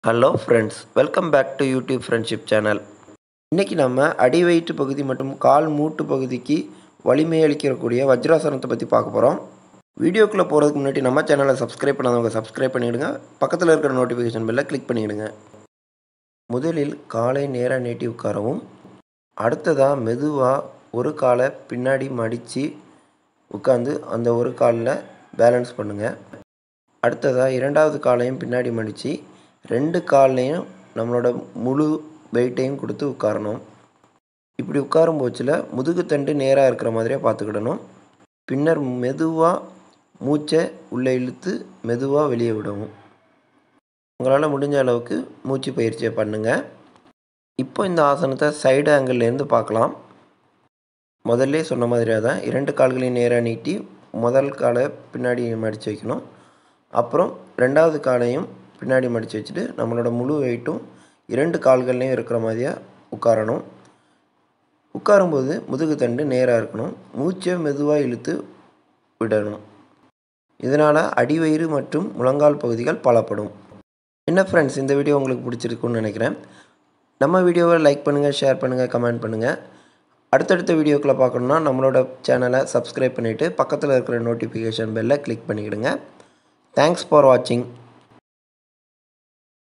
hello friends welcome back to YouTube friendship channel இன்றைக்கி நம்ம அடி வயிற்று பகுதி மற்றும் கால் மூட்டு பகுதிக்கு வலிமை அளிக்கக்கூடிய வஜ்ராசனத்தை பற்றி பார்க்க போகிறோம் வீடியோக்குள்ளே போகிறதுக்கு முன்னாடி நம்ம சேனலை சப்ஸ்கிரைப் பண்ணாதவங்க சப்ஸ்கிரைப் பண்ணிவிடுங்க பக்கத்தில் இருக்கிற நோட்டிஃபிகேஷன் பெல்லை கிளிக் பண்ணிவிடுங்க முதலில் காலை நேராக நீட்டி உட்காரவும் அடுத்ததாக மெதுவாக ஒரு காலை பின்னாடி மடித்து உட்காந்து அந்த ஒரு காலில் பேலன்ஸ் பண்ணுங்கள் அடுத்ததாக இரண்டாவது காலையும் பின்னாடி மடித்து ரெண்டு கால்லையும் நம்மளோட முழு வெயிட்டையும் கொடுத்து உட்காரணும் இப்படி உட்காரும் போச்சில் முதுகுத்தண்டு நேராக இருக்கிற மாதிரியே பார்த்துக்கிடணும் பின்னர் மெதுவாக மூச்சை உள்ளே இழுத்து மெதுவாக வெளியே விடவும் உங்களால் முடிஞ்ச அளவுக்கு மூச்சு பயிற்சியை பண்ணுங்கள் இப்போ இந்த ஆசனத்தை சைடு ஆங்கிள்லேருந்து பார்க்கலாம் முதல்ல சொன்ன மாதிரியாக தான் இரண்டு கால்களையும் நேராக நீட்டி முதல் காலை பின்னாடி மடித்து வைக்கணும் அப்புறம் ரெண்டாவது காலையும் பின்னாடி மடித்து வச்சுட்டு நம்மளோட முழு வெயிட்டும் இரண்டு கால்கள்லையும் இருக்கிற மாதிரியாக உட்காரணும் உட்காரும்போது முதுகு தண்டு நேராக இருக்கணும் மூச்சை மெதுவாக இழுத்து விடணும் இதனால் அடிவயிறு மற்றும் முழங்கால் பகுதிகள் பலப்படும் என்ன ஃப்ரெண்ட்ஸ் இந்த வீடியோ உங்களுக்கு பிடிச்சிருக்குன்னு நினைக்கிறேன் நம்ம வீடியோவை லைக் பண்ணுங்கள் ஷேர் பண்ணுங்கள் கமெண்ட் பண்ணுங்கள் அடுத்தடுத்த வீடியோக்களை பார்க்கணுன்னா நம்மளோட சேனலை சப்ஸ்கிரைப் பண்ணிவிட்டு பக்கத்தில் இருக்கிற நோட்டிஃபிகேஷன் பெல்லை கிளிக் பண்ணிக்கிடுங்க தேங்க்ஸ் ஃபார் வாட்சிங்